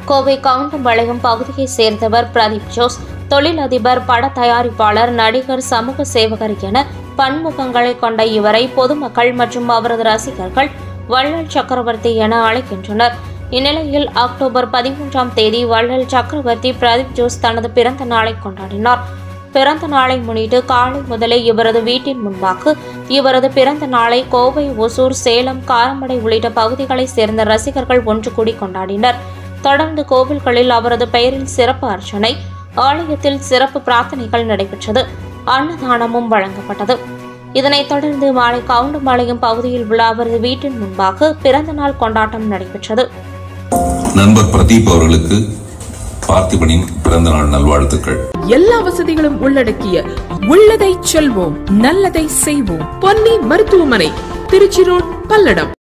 கோவை கவுண்டம்பாளையம் பகுதியைச் சேர்ந்தவர் பிரதீப் ஜோஸ் தொழிலதிபர் பட தயாரிப்பாளர் நடிகர் சமூக சேவகர் என பன்முகங்களை கொண்ட இவரை பொதுமக்கள் மற்றும் அவரது ரசிகர்கள் வள்ளல் சக்கரவர்த்தி என அழைக்கின்றனர் இந்நிலையில் அக்டோபர் பதிமூன்றாம் தேதி வள்ளல் சக்கரவர்த்தி பிரதீப் ஜோஸ் தனது பிறந்த நாளை கொண்டாடினார் பிறந்த நாளை முன்னிட்டு காலை முதலே இவரது வீட்டின் முன்பாக இவரது பிறந்த நாளை கோவை ஒசூர் சேலம் காரமடை உள்ளிட்ட பகுதிகளைச் சேர்ந்த ரசிகர்கள் ஒன்று கூடி கொண்டாடினர் தொடர்ந்து கோவில்களில் அவரது பெயரில் சிறப்பு அர்ச்சனை ஆலயத்தில் சிறப்பு பிரார்த்தனைகள் நடைபெற்றது அன்னதானமும் வழங்கப்பட்டது இதனைத் தொடர்ந்து மாலை கவுண்டம்பாளையம் பகுதியில் உள்ள அவரது வீட்டின் முன்பாக பிறந்த நாள் கொண்டாட்டம் நடைபெற்றது நண்பர் பிரதீப் அவர்களுக்கு பார்த்திபனின் பிறந்த நாள் நல்வாழ்த்துக்கள் எல்லா வசதிகளும் உள்ளடக்கிய உள்ளதை செல்வோம் நல்லதை செய்வோம் பொன்னி மருத்துவமனை திருச்சி ரோட் பல்லடம்